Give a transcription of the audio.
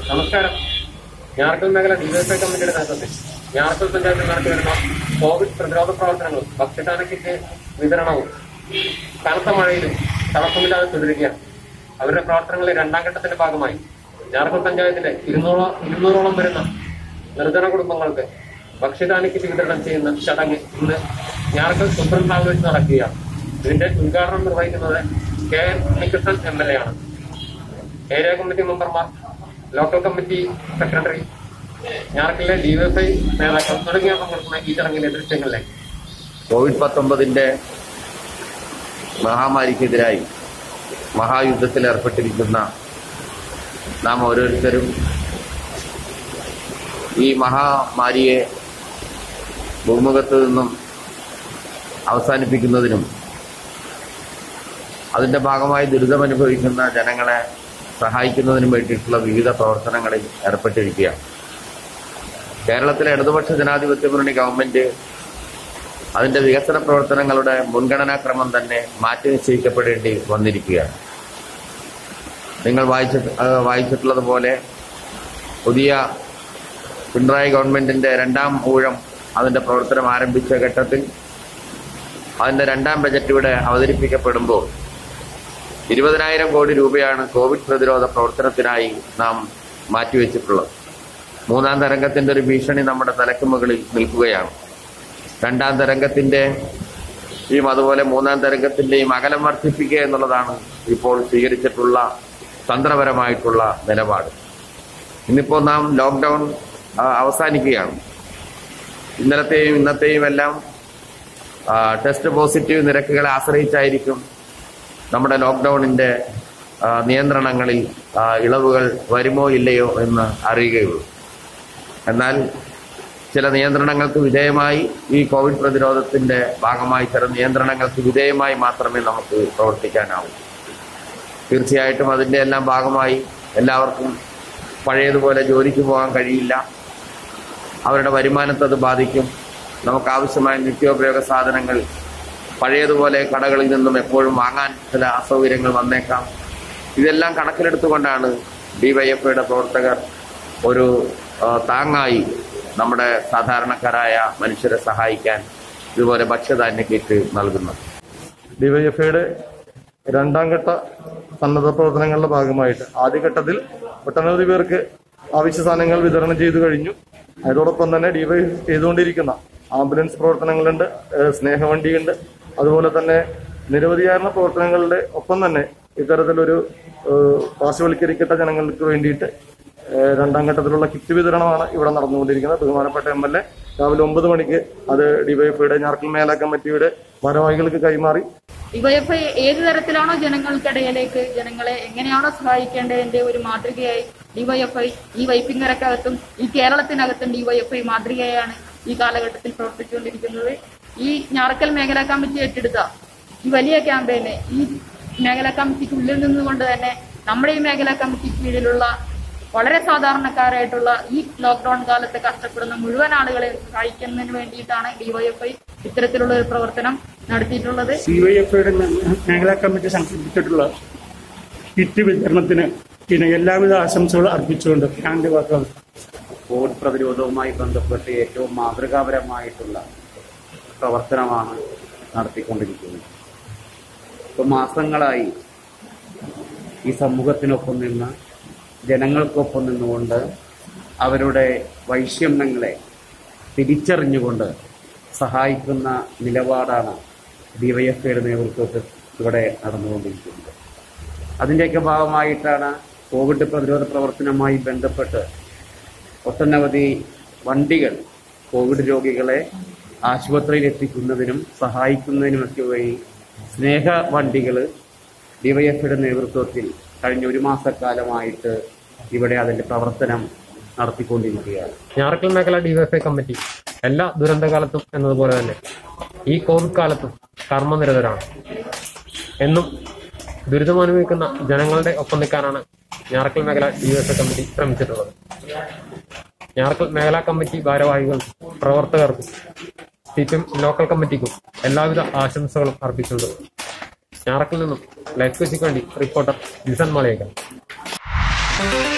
നമസ്കാരം ഞാർക്കൽ മേഖല ഡിവൈഎഫ്ഐ കമ്മിറ്റിയുടെ നേതൃത്വത്തിൽ ഞാർക്കൽ പഞ്ചായത്തിൽ നടത്തി വരുന്ന കോവിഡ് പ്രതിരോധ പ്രവർത്തനങ്ങളും ഭക്ഷ്യധാന കിറ്റ് വിതരണവും കനത്ത മഴയിലും തടസ്സമില്ലാതെ തുടരുകയാണ് അവരുടെ പ്രവർത്തനങ്ങളുടെ രണ്ടാം ഘട്ടത്തിന്റെ ഭാഗമായി ഞാർക്കൽ പഞ്ചായത്തിലെ ഇരുന്നൂറോ ഇരുന്നൂറോളം വരുന്ന നിർധന കുടുംബങ്ങൾക്ക് ഭക്ഷ്യധാന കിറ്റ് വിതരണം ചെയ്യുന്ന ചടങ്ങ് ഇന്ന് ഞാർക്കൽ സുപ്രീം ഹാളിൽ വെച്ച് നടക്കുകയാണ് ഇതിന്റെ ഉദ്ഘാടനം നിർവഹിക്കുന്നത് K N Unnikrishnan M L A ആണ് ഏരിയ കമ്മിറ്റി മെമ്പർമാർ ലോക്കൽ കമ്മിറ്റി സെക്രട്ടറി ഞാർക്കിലെ ഡിവൈഎഫ്ഐ നേതാക്കൾ തുടങ്ങിയവർ പങ്കെടുക്കുന്ന ഈ ചടങ്ങിന്റെ ദൃശ്യങ്ങളിലേക്ക് കോവിഡ് പത്തൊമ്പതിന്റെ മഹാമാരിക്കെതിരായി മഹായുദ്ധത്തിൽ ഏർപ്പെട്ടിരിക്കുന്ന നാം ഓരോരുത്തരും ഈ മഹാമാരിയെ ഭൂമുഖത്ത് നിന്നും അവസാനിപ്പിക്കുന്നതിനും അതിന്റെ ഭാഗമായി ദുരിതമനുഭവിക്കുന്ന ജനങ്ങളെ സഹായിക്കുന്നതിനും വേണ്ടിയിട്ടുള്ള വിവിധ പ്രവർത്തനങ്ങളിൽ ഏർപ്പെട്ടിരിക്കുകയാണ് കേരളത്തിലെ ഇടതുപക്ഷ ജനാധിപത്യ മുന്നണി ഗവൺമെന്റ് അതിന്റെ വികസന പ്രവർത്തനങ്ങളുടെ മുൻഗണനാക്രമം തന്നെ മാറ്റി നിശ്ചയിക്കപ്പെടേണ്ടി വന്നിരിക്കുകയാണ് നിങ്ങൾ വായിച്ചിട്ട് ആ, വായിച്ചിട്ടുള്ളതുപോലെ പുതിയ പിണറായി ഗവൺമെന്റിന്റെ രണ്ടാം ഊഴം അതിന്റെ പ്രവർത്തനം ആരംഭിച്ച ഘട്ടത്തിൽ അതിന്റെ രണ്ടാം ബജറ്റ് ഇവിടെ അവതരിപ്പിക്കപ്പെടുമ്പോൾ ഇരുപതിനായിരം കോടി രൂപയാണ് കോവിഡ് പ്രതിരോധ പ്രവർത്തനത്തിനായി നാം മാറ്റിവെച്ചിട്ടുള്ളത് മൂന്നാം തരംഗത്തിന്റെ ഒരു ഭീഷണി നമ്മുടെ തലക്ക് മുകളിൽ നിൽക്കുകയാണ് രണ്ടാം തരംഗത്തിന്റെ ഈ അതുപോലെ മൂന്നാം തരംഗത്തിന്റെയും അകലം വർദ്ധിപ്പിക്കുക എന്നുള്ളതാണ് ഇപ്പോൾ സ്വീകരിച്ചിട്ടുള്ള തന്ത്രപരമായിട്ടുള്ള നിലപാട് ഇന്നിപ്പോൾ നാം ലോക്ക്ഡൌൺ ആ, അവസാനിക്കുകയാണ് ഇന്നലത്തെയും ഇന്നത്തെയും എല്ലാം ആ, ടെസ്റ്റ് പോസിറ്റീവ് നിരക്കുകളെ ആശ്രയിച്ചായിരിക്കും നമ്മുടെ ലോക്ക്ഡൌണിന്റെ ആ, നിയന്ത്രണങ്ങളിൽ ആ, ഇളവുകൾ വരുമോ ഇല്ലയോ എന്ന് അറിയുകയുള്ളൂ എന്നാൽ ചില നിയന്ത്രണങ്ങൾക്ക് വിധേയമായി ഈ കോവിഡ് പ്രതിരോധത്തിന്റെ ഭാഗമായി ചില നിയന്ത്രണങ്ങൾക്ക് വിധേയമായി മാത്രമേ നമുക്ക് പ്രവർത്തിക്കാനാവൂ തീർച്ചയായിട്ടും അതിന്റെ എല്ലാം ഭാഗമായി എല്ലാവർക്കും പഴയതുപോലെ ജോലിക്ക് പോകാൻ കഴിയില്ല അവരുടെ വരുമാനത്തെ അത് ബാധിക്കും നമുക്ക് ആവശ്യമായ നിത്യോപയോഗ സാധനങ്ങൾ പഴയതുപോലെ കടകളിൽ നിന്നും എപ്പോഴും വാങ്ങാൻ ചില അസൗകര്യങ്ങൾ വന്നേക്കാം ഇതെല്ലാം കണക്കിലെടുത്തുകൊണ്ടാണ് ഡിവൈഎഫ്ഐയുടെ പ്രവർത്തകർ ഒരു ആ, താങ്ങായി നമ്മുടെ സാധാരണക്കാരായ മനുഷ്യരെ സഹായിക്കാൻ ഇതുപോലെ ഭക്ഷ്യധാന്യ കിറ്റ് നൽകുന്നത് ഡിവൈഎഫ്ഐയുടെ രണ്ടാം ഘട്ട സന്നദ്ധ പ്രവർത്തനങ്ങളുടെ ഭാഗമായിട്ട് ആദ്യഘട്ടത്തിൽ ഒട്ടനവധി പേർക്ക് ആവശ്യ സാധനങ്ങൾ വിതരണം ചെയ്തു കഴിഞ്ഞു അതോടൊപ്പം തന്നെ ഡിവൈ ചെയ്തുകൊണ്ടിരിക്കുന്ന ആംബുലൻസ് പ്രവർത്തനങ്ങളുണ്ട് ഏഹ് സ്നേഹവണ്ടിയുണ്ട് അതുപോലെ തന്നെ നിരവധിയായിരുന്ന പ്രവർത്തനങ്ങളുടെ ഒപ്പം തന്നെ ഇത്തരത്തിലൊരു ഏഹ് പാർശ്വവൽക്കരിക്കപ്പെട്ട ജനങ്ങൾക്ക് വേണ്ടിയിട്ട് ഏഹ് രണ്ടാം ഘട്ടത്തിലുള്ള കിറ്റ് വിതരണമാണ് ഇവിടെ നടന്നുകൊണ്ടിരിക്കുന്നത് ബഹുമാനപ്പെട്ട എം എൽ എ രാവിലെ ഒമ്പത് മണിക്ക് അത് ഡിവൈഎഫ്ഐയുടെ ഞാർക്കൽ മേല കമ്മിറ്റിയുടെ ഭാരവാഹികൾക്ക് കൈമാറി ഡിവൈഎഫ്ഐ ഏത് തരത്തിലാണോ ജനങ്ങൾക്കിടയിലേക്ക് ജനങ്ങളെ എങ്ങനെയാണോ സഹായിക്കേണ്ടതിന്റെ ഒരു മാതൃകയായി ഡിവൈഎഫ്ഐ ഈ വൈപ്പിങ്ങരക്കകത്തും ഈ കേരളത്തിനകത്തും ഡിവൈഎഫ്ഐ മാതൃകയാണ് ഈ കാലഘട്ടത്തിൽ പ്രവർത്തിച്ചുകൊണ്ടിരിക്കുന്നത് ഈ ഞാറക്കൽ മേഖലാ കമ്മിറ്റി ഏറ്റെടുത്ത ഈ വലിയ ക്യാമ്പയിന് ഈ മേഖലാ കമ്മിറ്റിക്ക് ഉള്ളിൽ നിന്നുകൊണ്ട് തന്നെ നമ്മുടെ ഈ മേഖലാ കമ്മിറ്റിക്ക് കീഴിലുള്ള വളരെ സാധാരണക്കാരായിട്ടുള്ള ഈ ലോക്ക്ഡൌൺ കാലത്ത് കഷ്ടപ്പെടുന്ന മുഴുവൻ ആളുകളെ സഹായിക്കുന്നതിന് വേണ്ടിയിട്ടാണ് ഡിവൈഎഫ്ഐ ഇത്തരത്തിലുള്ള ഒരു പ്രവർത്തനം നടത്തിയിട്ടുള്ളത് ഡിവൈഎഫ്ഐയുടെ മേഖലാ കമ്മിറ്റി സംഘടിപ്പിച്ചിട്ടുള്ള കിറ്റ് വിതരണത്തിന് പിന്നെ എല്ലാവിധ ആശംസകളും അർപ്പിച്ചുകൊണ്ട് ഞാൻ എൻ്റെ വാക്കുകൾ കോവിഡ് പ്രതിരോധവുമായി ബന്ധപ്പെട്ട് ഏറ്റവും മാതൃകാപരമായിട്ടുള്ള പ്രവർത്തനമാണ് നടത്തിക്കൊണ്ടിരിക്കുന്നത് ഇപ്പം മാസങ്ങളായി ഈ സമൂഹത്തിനൊപ്പം നിന്ന് ജനങ്ങൾക്കൊപ്പം നിന്നുകൊണ്ട് അവരുടെ വൈഷമ്യങ്ങളെ തിരിച്ചറിഞ്ഞുകൊണ്ട് സഹായിക്കുന്ന നിലപാടാണ് ഡിവൈഎഫ്ഐയുടെ നേതൃത്വത്തിൽ ഇവിടെ നടന്നുകൊണ്ടിരിക്കുന്നത് അതിൻ്റെയൊക്കെ ഭാഗമായിട്ടാണ് കോവിഡ് പ്രതിരോധ പ്രവർത്തനവുമായി ബന്ധപ്പെട്ട് ഒട്ടനവധി വണ്ടികൾ കോവിഡ് രോഗികളെ ആശുപത്രിയിൽ എത്തിക്കുന്നതിനും സഹായിക്കുന്നതിനുമൊക്കെ വഴി സ്നേഹ വണ്ടികൾ ഡിവൈഎഫ്ഐയുടെ നേതൃത്വത്തിൽ കഴിഞ്ഞ ഒരു മാസക്കാലമായിട്ട് ഇവിടെ അതിന്റെ പ്രവർത്തനം നടത്തിക്കൊണ്ടിരിക്കുകയാണ് ഞാറക്കൽ മേഖല ഡിവൈഎഫ്ഐ കമ്മിറ്റി എല്ലാ ദുരന്തകാലത്തും എന്നതുപോലെ തന്നെ ഈ കോവിഡ് കാലത്തും കർമ്മനിരതരാണ് എന്നും ദുരിതമനുഭവിക്കുന്ന ജനങ്ങളുടെ ഒപ്പം നിൽക്കാനാണ് ഞാറക്കൽ മേഖല ഡിവൈഎഫ്ഐ കമ്മിറ്റി ശ്രമിച്ചിട്ടുള്ളത് ഞാറക്കൽ മേഖലാ കമ്മിറ്റി ഭാരവാഹികൾക്കും പ്രവർത്തകർക്കും സി പി എം ലോക്കൽ കമ്മിറ്റിക്കും എല്ലാവിധ ആശംസകളും അർപ്പിച്ചുകൊണ്ട് ഞാറക്കിൽ നിന്നും ലൈഫ് വേണ്ടി റിപ്പോർട്ടർ ജിസൺ മലയേക്കൽ